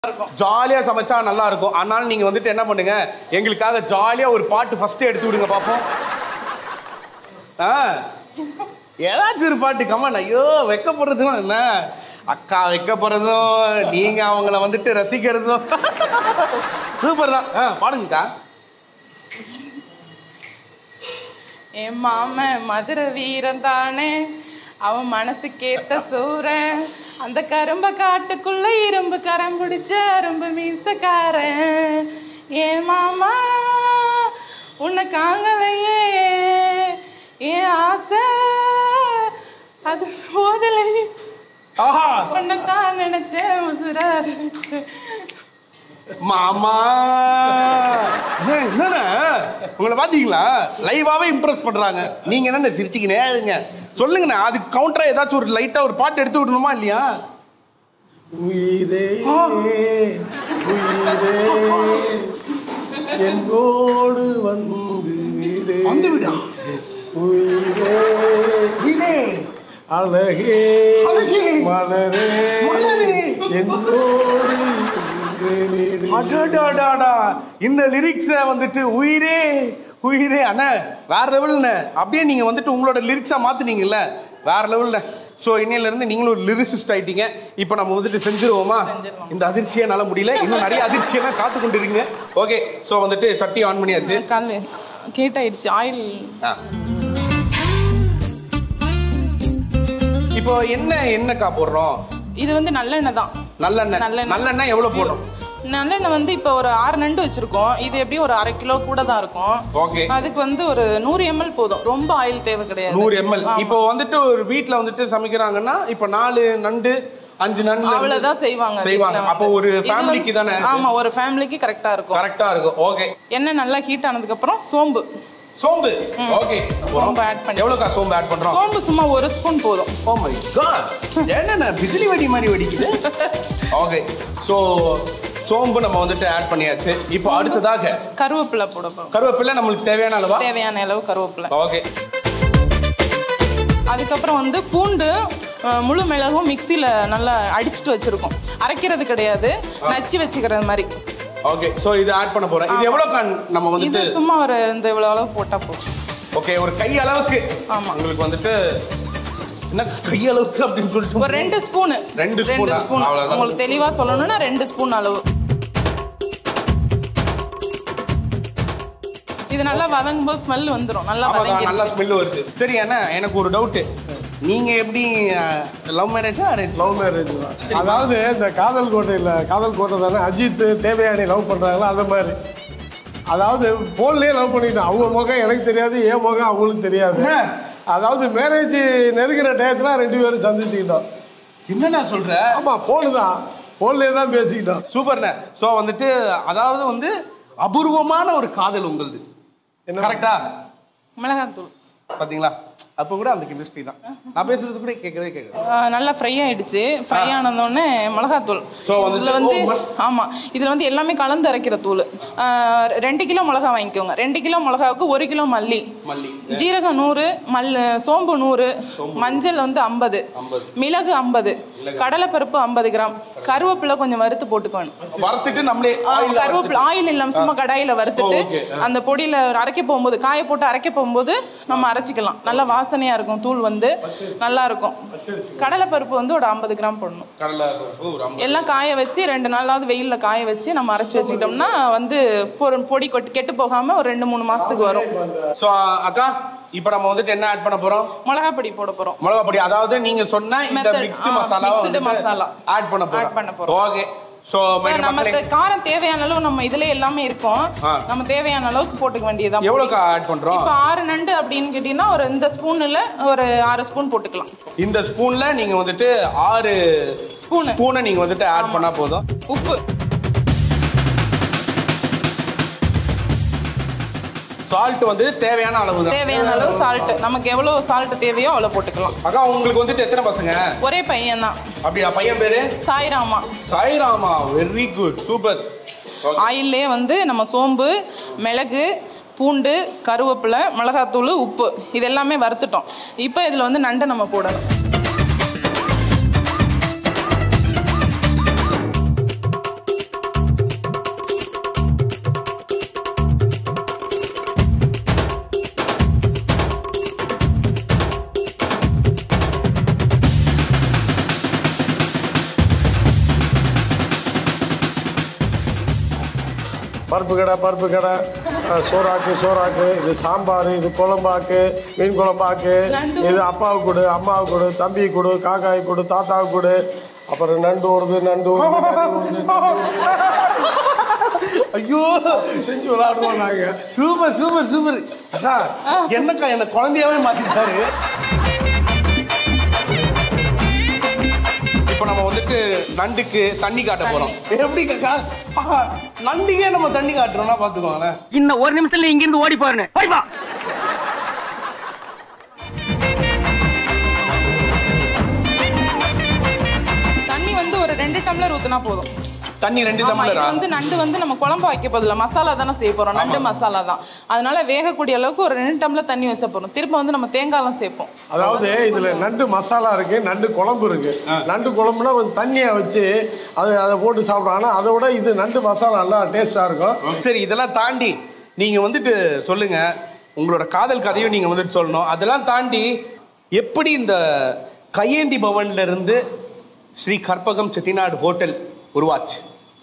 ஜாலியா சமைச்சா நல்லா இருக்கும் அதனால நீங்க வந்துட்டு என்ன பண்ணுங்க எங்களுக்காக ஜாலியா ஒரு பாட்டு ஃபர்ஸ்ட் எடுத்து விடுங்க பாப்போம் ஆ ஏதாச்சும் ஒரு பாட்டு கம்மன் ஐயோ வைக்கப்படுறதுலாம் என்ன அக்கா வைக்கப்படுறதும் நீங்க அவங்கள வந்துட்டு ரசிக்கிறதும் சூப்பர் தான் ஆ பாடுங்கக்கா என் மாமன் மதுரை வீரன் தானே அவன் மனசுக்கேத்த சூரன் அந்த கரும்ப காட்டுக்குள்ள இரும்பு கரம் பிடிச்ச அரும்பு மீசக்காரன் என் மாமா உன்னை காங்கலையே என் ஆசை அது போதலையே ஆஹா உன்னை தான் நினைச்சேன் உசுராது மாமா அண்ணே, என்னண்ணே உங்களை பாத்தீங்களா லைவாவே இம்ப்ரெஸ் பண்றாங்க நீங்க என்ன சிரிச்சுக்கினே இருங்க சொல்லுங்கண்ணே அதுக்கு கவுண்டரா ஏதாச்சும் ஒரு லைட்டா ஒரு பாட்டு எடுத்து விடணுமா இல்லையா உயிரே உயிரே என்னோடு வந்து விடு வந்து விடா உயிரே வீணே அழகே அழகே, மலரே மலரே, என்னோடு வந்து விடு. அடடாடாடா இந்த லிரிக்ஸை வந்துட்டு உயிரே உயிரே அண்ணே வேற லெவல்ண்ணே அப்படியே நீங்க வந்துட்டு உங்களோட லிரிக்ஸா மாத்துனீங்கல்ல வேற லெவல்ல ஸோ இன்னையில இருந்து நீங்களும் ஒரு லிரிசிஸ்ட் ஆயிட்டீங்க இப்போ நம்ம வந்துட்டு செஞ்சிருவோமா செஞ்சிருவோம். இந்த அதிர்ச்சியை என்னால முடியல இன்னும் நிறைய அதிர்ச்சியெல்லாம் காத்து கொண்டு இருக்கீங்க ஓகே ஸோ வந்துட்டு சட்டி ஆன் பண்ணியாச்சு கால் கேட்டாயிடுச்சு ஆயில் ஆ. இப்போ என்ன எண்ணெய்க்கா போடுறோம் இது வந்து நல்லெண்ணெய் தான் நல்லெண்ணெய் நல்லெண்ணெய். நல்லெண்ணெய் எவ்வளவு போடுறோம் நல்லெண்ணெய் வந்து இப்போ ஒரு ஆறு நண்டு வச்சிருக்கோம் இது எப்படியும் ஒரு அரை கிலோ கூட தான் இருக்கும் ஓகே அதுக்கு வந்து ஒரு நூறு எம்எல் போதும் ரொம்ப ஆயில் தேவை கிடையாது நூறு எம்எல் ஆமா. இப்போ வந்துட்டு ஒரு வீட்ல வந்துட்டு சமைக்கிறாங்கன்னா இப்போ நாலு நண்டு அஞ்சு நண்டு அவ்வளவுதான் செய்வாங்க செய்வாங்க வீட்ல அப்போ வந்து. ஒரு இது வந்து- ஃபேமிலிக்கு தானே ஆமா ஒரு ஃபேமிலிக்கு கரெக்டா இருக்கும் கரெக்டா இருக்கும் ஓகே எண்ணெய் நல்லா ஹீட் ஆனதுக்கு அப்புறம் சோம்பு சோம்பு ஓகே சோம்பு ஆட் பண்ணி எவ்வளோக்கா சோம்பு ஆட் பண்றோம் சோம்பு சும்மா ஒரு ஸ்பூன் போதும் ஓ மை காட் என்னண்ணே பிஜிலி வெடி மாதிரி வெடிக்குது ஓகே ஸோ சோம்பு நம்ம வந்துட்டு ஆட் பண்ணியாச்சு இப்போ அடுத்ததாக கருவேப்பிலை போட போறோம் கருவேப்பிலை நம்மளுக்கு தேவையான அளவா தேவையான அளவு கருவேப்பிலை ஓகே அதுக்கப்புறம் வந்து பூண்டு அஹ், முழு மிளகும் மிக்சியில் நல்லா அடிச்சுட்டு வச்சிருக்கோம் அரைக்கிறது கிடையாது நச்சு வச்சுக்கிறது மாதிரி ஓகே ஸோ இது ஆட் பண்ண போறேன் இது எவ்வளோ நம்ம இது வந்துட்டு சும்மா ஒரு இந்த இவ்வளோ அளவு போட்டால் போதும் ஓகே ஒரு கை அளவுக்கு ஆமா. உங்களுக்கு வந்துட்டு என்ன கை அளவுக்கு அப்படின்னு சொல்லிட்டு ஒரு ரெண்டு ஸ்பூனு ரெண்டு spoon ரெண்டு ஆ? ஸ்பூன் அவ்வளவுதான். உங்களுக்கு தெளிவா சொல்லணும்னா ரெண்டு ஸ்பூன் அளவு இது நல்லா வதங்கும் போது ஸ்மெல் வந்துடும் நல்லா ஆமாக்கா, நல்லா வதங்கிடுச்சு ஸ்மெல் வருது சரி அண்ணா எனக்கு ஒரு டவுட் நீங்க எப்படி லவ் மேரேஜா அரேஞ்ச் லவ் மேரேஜ் தான் அதாவது இந்த காதல் கோட்டையில் காதல் கோட்டை தானே அஜித் தேவயானி லவ் பண்ணுறாங்களோ அந்த மாதிரி அதாவது ஃபோன்லேயே லவ் பண்ணிட்டோம் அவங்க முகம் எனக்கு தெரியாது என் முகம் அவங்களுக்கு தெரியாது என்ன? அதாவது மேரேஜ் நெருங்கிற டயத்தில் ரெண்டு பேரும் சந்திச்சுக்கிட்டோம் என்னண்ணா சொல்ற ஆமாம் ஃபோனு தான் ஃபோன்லேயே தான் பேசிக்கிட்டோம் சூப்பர்ண்ணே ஸோ வந்துட்டு அதாவது வந்து அபூர்வமான ஒரு காதல் உங்களுது என்ன? கரெக்டா மிளகாத்தூள் பாத்தீங்களா அப்போ கூட அந்த கெமிஸ்ட்ரி தான் நான் பேசுறது கூட கேட்கவே கேட்குது ஆஹ் நல்லா ஃப்ரை ஆயிடுச்சு ஃப்ரை ஆனதோடனே மிளகாத்தூள் So வந்துட்டு- இதில் வந்து ஓ, ம- ஆமா இதில் வந்து எல்லாமே கலந்து அரைக்கிற தூள் ஆஹ் ரெண்டு கிலோ மிளகா வாங்கிக்கோங்க ரெண்டு கிலோ மிளகாவுக்கு ஒரு கிலோ மல்லி மல்லி ஜீரகம் நூறு மல் சோம்பு நூறு மஞ்சள் வந்து ஐம்பது மிளகு ஐம்பது கடலைப்பருப்பு ஐம்பது கிராம் கருவேப்பிலை கொஞ்சம் வறுத்து போட்டுக்கணும் வறுத்துட்டு நம்மளே oil ல கருவேப்பிலை ஆயில் இல்லாம சும்மா கடாயில வறுத்துட்டு ஓ, okay. அந்த பொடியில அரைக்க போகும்போது காய போட்டு அரைக்க போகும்போது நம்ம அரைச்சிக்கலாம் நல்லா வாசனையா இருக்கும் தூள் வந்து நல்லா இருக்கும் கடலைப்பருப்பு வந்து ஒரு ஐம்பது கிராம் போடணும் கடலை பருப்பு ஒரு ஐம்பது. எல்லாம் காய வச்சு ரெண்டு நாளாவது வெயில்ல காய வச்சு நம்ம அரைச்சு வச்சுக்கிட்டோம்னா வந்து பொரு- பொடி கொட்டு கெட்டு போகாம ஒரு ரெண்டு மூணு மாசத்துக்கு வரும் ஸோ அக்கா இப்போ நம்ம வந்துட்டு என்ன ஆட் பண்ண போறோம் மிளகா பொடி போட போறோம் மிளகா பொடி அதாவது நீங்க சொன்ன இந்த Method, மிக்ஸ்டு ஆ, மசாலா mixed மசாலா. ஆட் பண்ண போறோம் Add பண்ண போறோம். ஓகே ஸோ நம்ம மக்களே த- காரம் தேவையான அளவு நம்ம இதுல எல்லாமே இருக்கும் ஆ. நம்ம தேவையான அளவுக்கு போட்டுக்க வேண்டியதுதான் எவ்வளோக்கா ஆட் பண்றோம் இப்போ ஆறு நண்டு அப்படின்னு கேட்டீங்கன்னா ஒரு இந்த ஸ்பூன்ல ஒரு ஆறு ஸ்பூன் போட்டுக்கலாம் இந்த ஸ்பூன்ல நீங்க வந்துட்டு ஆறு Spoon. ஸ்பூனை நீங்க வந்துட்டு ஆட் பண்ணா போதும் உப்பு சால்ட் வந்து தேவையான அளவு தான் தேவையான அளவு சால்ட் நமக்கு எவ்வளவு சால்ட் தேவையோ அவ்வளவு போட்டுக்கலாம் அக்கா உங்களுக்கு வந்துட்டு எத்தனை பசங்க ஒரே பையன் தான் அப்படியா பையன் பேரு சாய்ராமா சாய்ராமா வெரி குட் சூப்பர் ஆயிலே வந்து நம்ம சோம்பு மிளகு பூண்டு கருவேப்பிலை மிளகாத்தூள் உப்பு இது எல்லாமே வறுத்துட்டோம் இப்போ இதில் வந்து நண்டை நம்ம போடணும் பருப்பு கடை பருப்பு கடை அஹ், சோறாக்கு சோறாக்கு இது சாம்பார் இது குழம்பாக்கு மீன் குழம்பாக்கு நண்டு. இது அப்பாவுக்கு கொடு அம்மாவுக்கு கொடு தம்பி கொடு காக்காய்க்கு கொடு தாத்தாவுக்கு கொடு அப்புறம் நண்டு வருது நண்டு வருது நண்டு வருது, நண்டு வருது. ஐயோ செஞ்சு விளையாடுவோம் நாங்க சூப்பர் சூப்பர் சூப்பர் அக்கா என்னக்கா என்ன குழந்தையாவே மாத்திட்டாரு இப்போ நம்ம வந்துட்டு நண்டுக்கு தண்ணி காட்ட போறோம் எப்படி கக்கா ஆஹா, நண்டுக்கே நம்ம தண்ணி காட்டுறோம்னா பாத்துக்கோங்களேன் இன்னும் ஒரு நிமிஷத்துல இங்க இருந்து ஓடி போறேன் போய் வா தண்ணி வந்து ஒரு ரெண்டு டம்ளர் ஊத்துனா போதும் தண்ணி ரெண்டு ஆமா இது டம்ளரா வந்து நண்டு வந்து நம்ம குழம்பு வைக்க போதில்ல மசாலா தானே செய்ய போறோம் நண்டு மசாலா தான் அதனால வேகக்கூடிய அளவுக்கு ஒரு ரெண்டு டம்ளர் தண்ணி வச்ச போறோம் திரும்ப வந்து நம்ம தேங்காய்லாம் சேர்ப்போம் அதாவது இதுல நண்டு மசாலா இருக்கு நண்டு குழம்பு இருக்கு நண்டு குழம்புனா கொஞ்சம் தண்ணியா வச்சு அதை அதை போட்டு சாப்பிடுவோம் ஆனா அதை விட இது நண்டு மசாலா நல்லா டேஸ்டா இருக்கும் சரி இதெல்லாம் தாண்டி நீங்க வந்துட்டு சொல்லுங்க உங்களோட காதல் கதையும் நீங்க வந்துட்டு சொல்லணும் அதெல்லாம் தாண்டி எப்படி இந்த கையேந்தி பவன்ல இருந்து ஸ்ரீ கற்பகம் செட்டிநாடு ஹோட்டல் உருவாச்சு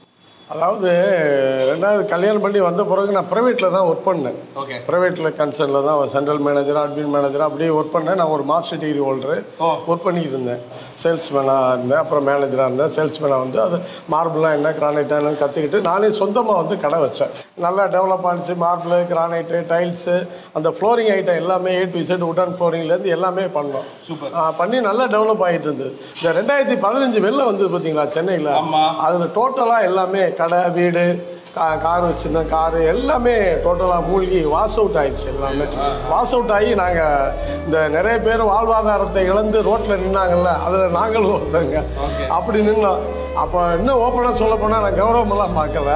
அதாவது ரெண்டாவது கல்யாணம் பண்ணி வந்த பிறகு நான் ப்ரைவேட்டில் தான் ஒர்க் பண்ணேன் Okay. ப்ரைவேட்டில் கன்சர்னில் தான் சென்ட்ரல் மேனேஜர் அட்மின் மேனேஜர் அப்படியே ஒர்க் பண்ணேன் நான் ஒரு மாஸ்டர் டிகிரி ஹோல்டரு ஓ. ஒர்க் பண்ணிட்டு இருந்தேன் சேல்ஸ்மேனாக இருந்தேன் அப்புறம் மேனேஜராக இருந்தேன் சேல்ஸ்மேனாக வந்து அது மார்பிளாக என்ன கிரானைட் என்னன்னு கற்றுக்கிட்டு நானே சொந்தமாக வந்து கடை வச்சேன் நல்லா டெவலப் ஆனிச்சு மார்பிள் கிரானைட்டு டைல்ஸு அந்த ஃப்ளோரிங் ஐட்டம் எல்லாமே ஏ டு இசட் உடன் ஃப்ளோரிங்லேருந்து எல்லாமே பண்ணோம் Super. ஆ, பண்ணி நல்லா டெவலப் ஆகிட்டு இருந்தது இந்த ரெண்டாயிரத்தி பதினஞ்சு வெளில வந்து பார்த்தீங்களா சென்னையில் ஆமா. அதில் டோட்டலாக எல்லாமே கடை வீடு கா கார் வச்சுருந்தோம் காரு எல்லாமே டோட்டலாக மூழ்கி வாஷ் அவுட் ஆயிடுச்சு எல்லாமே வாஷ் அவுட் ஆகி நாங்கள் இந்த நிறைய பேர் வாழ்வாதாரத்தை இழந்து ரோட்டில் நின்னாங்கல்ல அதில் நாங்களும் ஒருத்தங்க Okay. அப்படி நின்னோம் அப்போ இன்னும் ஓப்பனாக சொல்ல போனால் நான் கௌரவமெல்லாம் பார்க்கல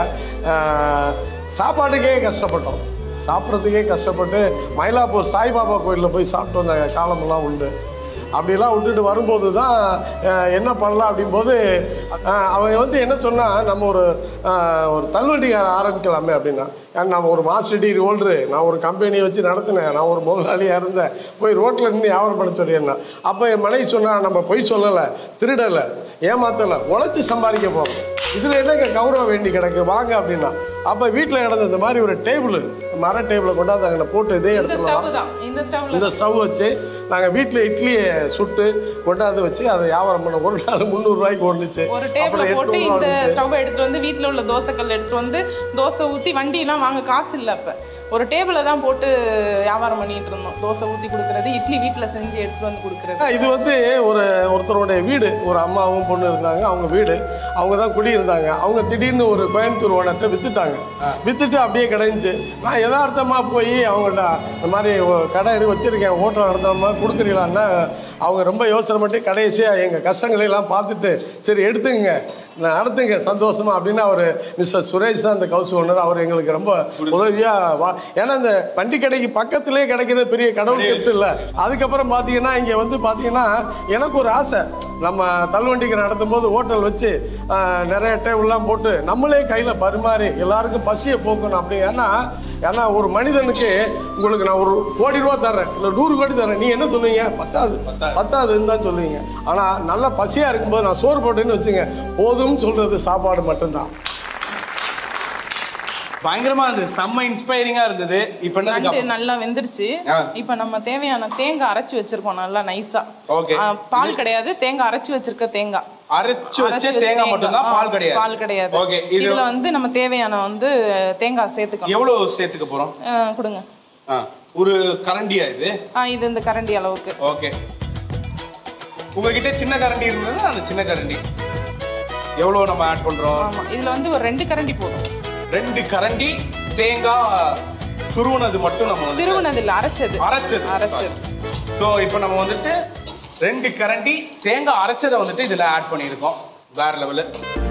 ஆஹ், சாப்பாட்டுக்கே கஷ்டப்பட்டோம் சாப்பிட்றதுக்கே கஷ்டப்பட்டு மயிலாப்பூர் சாய்பாபா கோயிலில் போய் சாப்பிட்டு வந்த காலமெல்லாம் உண்டு அப்படிலாம் விட்டுட்டு வரும்போது தான் அஹ், என்ன பண்ணலாம் அப்படிம்போது அஹ், அவங்க வந்து என்ன சொன்னால் நம்ம ஒரு அஹ், ஒரு தள்ளுவண்டி ஆரம்பிக்கலாமே அப்படின்னா ஏன்னா நம்ம ஒரு மாஸ்டர் டிகிரி ஹோல்டரு நான் ஒரு கம்பெனியை வச்சு நடத்தினேன் நான் ஒரு முதலாளியாக இருந்தேன் போய் ரோட்டில் நின்று வியாபாரம் பண்ண சொல்லியிருந்தேன் அப்போ என் மனைவி சொன்னா நம்ம பொய் சொல்லலை திருடலை ஏமாத்தலை உழைச்சி சம்பாதிக்க போகிறோம் இதில் என்னங்க கௌரவம் வேண்டி கிடக்கு வாங்க அப்படின்னா அப்போ வீட்டில் கிடந்த இந்த மாதிரி ஒரு டேபிள் மர டேபிளை கொண்டாந்து அங்கே போட்டு இதே இந்த இடத்துல ஸ்டவ் தான் இந்த ஸ்டவ்ல இந்த ஸ்டவ் வச்சு நாங்கள் வீட்டில் இட்லியை சுட்டு கொண்டாந்து வச்சு அதை வியாபாரம் பண்ண ஒரு நாள் முந்நூறுரூவாய்க்கு ஒன்றுச்சு ஒரு டேபிள போட்டு இந்த ஸ்டவ் எடுத்துட்டு வந்து வீட்ல உள்ள தோசைக்கல் எடுத்துட்டு வந்து தோசை ஊத்தி வண்டியெல்லாம் வாங்க காசு இல்ல அப்ப ஒரு டேபிள தான் போட்டு வியாபாரம் பண்ணிட்டு இருந்தோம் தோசை ஊத்தி கொடுக்கறது இட்லி வீட்ல செஞ்சு எடுத்துட்டு வந்து கொடுக்கறது இது வந்து ஒரு ஒருத்தருடைய வீடு ஒரு அம்மாவும் பொண்ணு இருந்தாங்க அவங்க வீடு அவங்க தான் குடியிருந்தாங்க அவங்க திடீர்னு ஒரு கோயம்புத்தூர் ஓனர்கிட்ட வித்துட்டாங்க வித்துட்டு அப்படியே கிடைஞ்சி நான் யதார்த்தமாக போய் அவங்கள்ட்ட இந்த மாதிரி ஒரு கடை இருக்கு, வச்சிருக்கேன் ஹோட்டல் நடந்தோம்னா கொடுக்குறீங்களான்னா அவங்க ரொம்ப யோசனை பண்ணி கடைசியாக எங்கள் கஷ்டங்களை எல்லாம் பார்த்துட்டு சரி எடுத்துங்க நான் நடத்துங்க சந்தோஷமா அப்படின்னு அவர் மிஸ்டர் சுரேஷ் தான் அந்த கவுஸ் ஓனர் அவர் எங்களுக்கு ரொம்ப உதவியாக வா ஏன்னா இந்த வண்டி கடைக்கு பக்கத்திலே கிடைக்கிறது பெரிய கடவுள் கிஃப்ட் இல்லை அதுக்கப்புறம் பார்த்தீங்கன்னா இங்கே வந்து பார்த்தீங்கன்னா எனக்கு ஒரு ஆசை நம்ம தள்ளுவண்டிக்கு நடத்தும் போது ஹோட்டல் வச்சு ஆஹ், நிறைய டேபிள்லாம் போட்டு நம்மளே கையில் பரிமாறி எல்லாருக்கும் பசியை போக்கணும் அப்படி ஏன்னா ஏன்னா ஒரு மனிதனுக்கு உங்களுக்கு நான் ஒரு கோடி ரூபா தரேன் இல்லை நூறு கோடி தரேன் நீ என்ன சொல்லுவீங்க பத்தாது பத்தாதுன்னு தான் சொல்லுவீங்க ஆனால் நல்ல பசியாக இருக்கும்போது நான் சோறு போட்டேன்னு வச்சுங்க போதும்னு சொல்கிறது சாப்பாடு மட்டும்தான் பயங்கரமா இருந்தது செம்ம இன்ஸ்பைரிங்கா இருந்தது இப்போ நண்டு என்னதுக்கு நல்லா வெந்துருச்சு ஆ. இப்போ நம்ம தேவையான தேங்காய் அரைச்சு வச்சிருக்கோம் நல்லா நைஸா Okay. பால் கிடையாது தேங்காய் அரைச்சு வச்சிருக்க தேங்காய் அரைச்சு வச்ச அரைச்சு வச்ச தேங்காய் மட்டும்தான் ஆ, பால் கிடையாது பால் கிடையாது ஓகே இது இதுல வந்து நம்ம தேவையான வந்து தேங்காய் சேர்த்துக்கணும் எவ்வளவு சேர்த்துக்க போறோம் ஆ, கொடுங்க ஆ, ஒரு கரண்டியா இது ஆ இது இந்த கரண்டி அளவுக்கு ஓகே உங்ககிட்ட சின்ன கரண்டி இருந்தது அந்த சின்ன கரண்டி எவ்வளவு நம்ம ஆட் பண்றோம் ஆமா இதுல வந்து ஒரு ரெண்டு கரண்டி போதும் ரெண்டு கரண்டி தேங்காய் துருவுனது மட்டும் நம்ம வந்து திருவுனது இல்ல அரைச்சது அரைச்சது அரைச்சது ஸோ இப்போ நம்ம வந்துட்டு ரெண்டு கரண்டி தேங்காய் அரைச்சதை வந்துட்டு இதில் ஆட் பண்ணியிருக்கோம் வேற லெவலு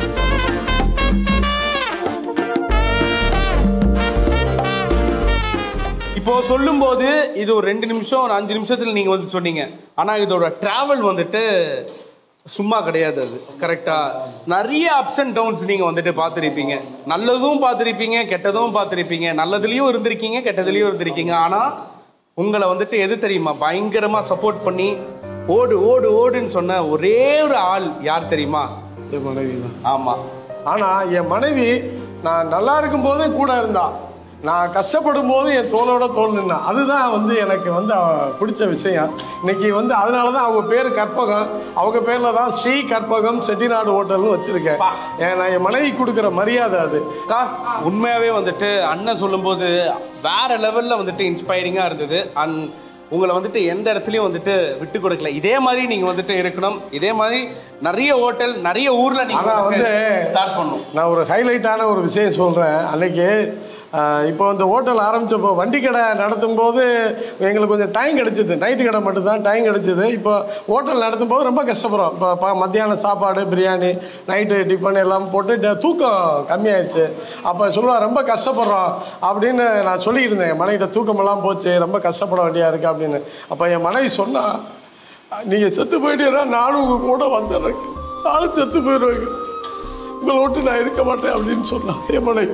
இப்போ சொல்லும்போது இது ஒரு ரெண்டு நிமிஷம் ஒரு அஞ்சு நிமிஷத்துல நீங்க வந்து சொன்னீங்க ஆனா இதோட டிராவல் வந்துட்டு சும்மா கிடையாது அது கரெக்டா நிறைய அப்ஸ் அண்ட் டவுன்ஸ் நீங்க வந்துட்டு பார்த்துருப்பீங்க நல்லதும் பார்த்துருப்பீங்க கெட்டதும் பார்த்துருப்பீங்க நல்லதுலயும் இருந்திருக்கீங்க கெட்டதுலயும் இருந்திருக்கீங்க ஆனா உங்களை வந்துட்டு எது தெரியுமா பயங்கரமா சப்போர்ட் பண்ணி ஓடு ஓடு ஓடுன்னு சொன்ன ஒரே ஒரு ஆள் யார் தெரியுமா என் மனைவி தான் ஆமா ஆனால் என் மனைவி நான் நல்லா இருக்கும் போதே கூட இருந்தா நான் கஷ்டப்படும் போது என் தோளோட தோல் நின்னா அதுதான் வந்து எனக்கு வந்து அவ பிடிச்ச விஷயம் இன்னைக்கு வந்து அதனால தான் அவங்க பேர் கற்பகம் அவங்க பேரில் தான் ஸ்ரீ கற்பகம் செட்டிநாடு ஹோட்டல்னு வச்சுருக்கேன் ஏன் நான் என் மனைவி கொடுக்குற மரியாதை அது அக்கா உண்மையாவே வந்துட்டு அண்ணன் சொல்லும்போது வேற லெவல்ல வந்துட்டு இன்ஸ்பைரிங்கா இருந்தது அண்ட் உங்களை வந்துட்டு எந்த இடத்துலயும் வந்துட்டு விட்டு கொடுக்கல இதே மாதிரி நீங்க வந்துட்டு இருக்கணும் இதே மாதிரி நிறைய ஹோட்டல் நிறைய ஊர்ல நீங்க ஆனா வந்து ஸ்டார்ட் பண்ணும் நான் ஒரு ஹைலைட்டான ஒரு விஷயம் சொல்கிறேன் அன்னைக்கு ஆஹ், இப்போ இந்த ஹோட்டல் ஆரம்பிச்சப்போ வண்டி கடை நடத்தும் போது எங்களுக்கு கொஞ்சம் டைம் கிடைச்சிது நைட்டு கடை மட்டும்தான் டைம் கிடைச்சிது இப்போ ஹோட்டல் நடத்தும் போது ரொம்ப கஷ்டப்படுறோம் இப்போ ப- மத்தியானம் சாப்பாடு பிரியாணி நைட்டு டிஃபன் எல்லாம் போட்டு ட- தூக்கம் கம்மியாயிடுச்சு அப்போ சொல்லுவா ரொம்ப கஷ்டப்படுறோம் அப்படின்னு நான் சொல்லியிருந்தேன் என் மனைவிட்ட தூக்கமெல்லாம் போச்சு ரொம்ப கஷ்டப்பட வேண்டியா இருக்கு அப்படின்னு அப்போ என் மனைவி சொன்னா நீங்கள் செத்து போயிட்டீங்கன்னா நானும் உங்கள் கூட வந்துடுறேன் நானும் செத்து போயிடுவேங்க உங்களை விட்டு நான் இருக்க மாட்டேன் அப்படின்னு சொன்னான் என் மனைவி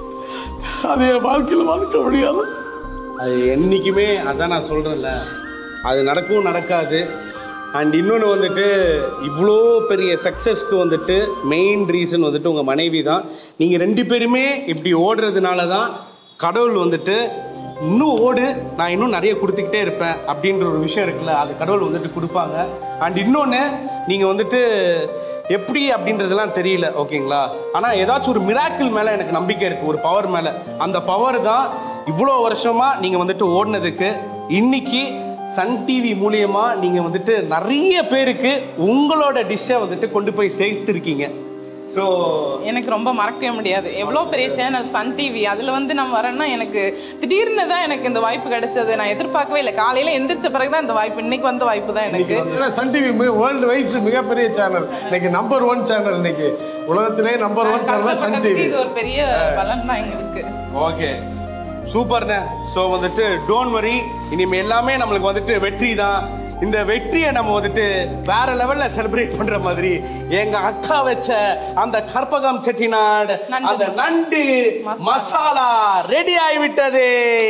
அது என் வாழ்க்கையில் மறக்க முடியாது அது என்னைக்குமே அதான் நான் சொல்றேன்ல அது நடக்கவும் நடக்காது அண்ட் இன்னொன்று வந்துட்டு இவ்வளோ பெரிய சக்ஸஸ்க்கு வந்துட்டு மெயின் ரீசன் வந்துட்டு உங்கள் மனைவி தான் நீங்கள் ரெண்டு பேருமே இப்படி ஓடுறதுனால தான் கடவுள் வந்துட்டு இன்னும் ஓடு நான் இன்னும் நிறைய கொடுத்துக்கிட்டே இருப்பேன் அப்படின்ற ஒரு விஷயம் இருக்குல்ல அது கடவுள் வந்துட்டு கொடுப்பாங்க அண்ட் இன்னொன்று நீங்கள் வந்துட்டு எப்படி அப்படின்றதெல்லாம் தெரியல ஓகேங்களா ஆனால் ஏதாச்சும் ஒரு மிராக்கிள் மேலே எனக்கு நம்பிக்கை இருக்குது ஒரு பவர் மேலே அந்த பவர் தான் இவ்வளோ வருஷமாக நீங்கள் வந்துட்டு ஓடினதுக்கு இன்னைக்கு சன் டிவி மூலியமா நீங்கள் வந்துட்டு நிறைய பேருக்கு உங்களோட டிஷ்ஷை வந்துட்டு கொண்டு போய் சேர்த்துருக்கீங்க ஸோ எனக்கு ரொம்ப மறக்கவே முடியாது எவ்வளோ பெரிய சேனல் சன் டிவி அதில் வந்து நம்ம வரேன்னா எனக்கு திடீர்னு தான் எனக்கு இந்த வாய்ப்பு கிடைச்சது நான் எதிர்பார்க்கவே இல்லை காலையில் எந்திரிச்ச பிறகு தான் இந்த வாய்ப்பு இன்னைக்கு வந்த வாய்ப்பு தான் எனக்கு சன் டிவி வேர்ல்டு வைஸ் மிகப்பெரிய சேனல் இன்னைக்கு நம்பர் ஒன் சேனல் இன்னைக்கு உலகத்திலே நம்பர் ஒன் சேனல் சன் கஷ்டப்பட்டதுக்கு டிவி இது ஒரு பெரிய பலன் தான் எங்களுக்கு ஓகே சூப்பர்ண்ணே ஸோ வந்துட்டு டோன்ட் வரி இனிமே எல்லாமே நம்மளுக்கு வந்துட்டு வெற்றி தான் இந்த வெற்றியை நம்ம வந்துட்டு வேற லெவல்ல செலிப்ரேட் பண்ற மாதிரி எங்க அக்கா வச்ச அந்த கற்பகம் செட்டிநாடு நண்டு அந்த நண்டு மசாலா. மசாலா ரெடி ஆகிவிட்டது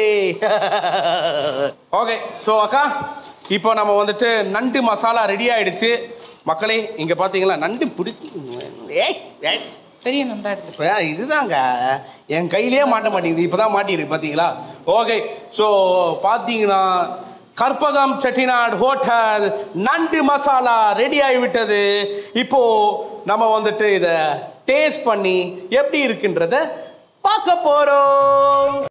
ஓகே ஸோ அக்கா இப்போ நம்ம வந்துட்டு நண்டு மசாலா ரெடி ஆயிடுச்சு மக்களே இங்க பாத்தீங்களா நண்டு பிடிச்சி ஏய் ஏய் பெரிய நன்றா எடுத்து இப்போ இதுதாங்க என் கையிலே மாட்ட மாட்டேங்குது இப்போதான் மாட்டியிருக்கு பார்த்தீங்களா ஓகே ஸோ பார்த்தீங்கன்னா கற்பகம் செட்டிநாடு ஹோட்டல் நண்டு மசாலா ரெடி ஆகிவிட்டது இப்போ நம்ம வந்துட்டு இதை டேஸ்ட் பண்ணி எப்படி இருக்குன்றத பார்க்க போறோம்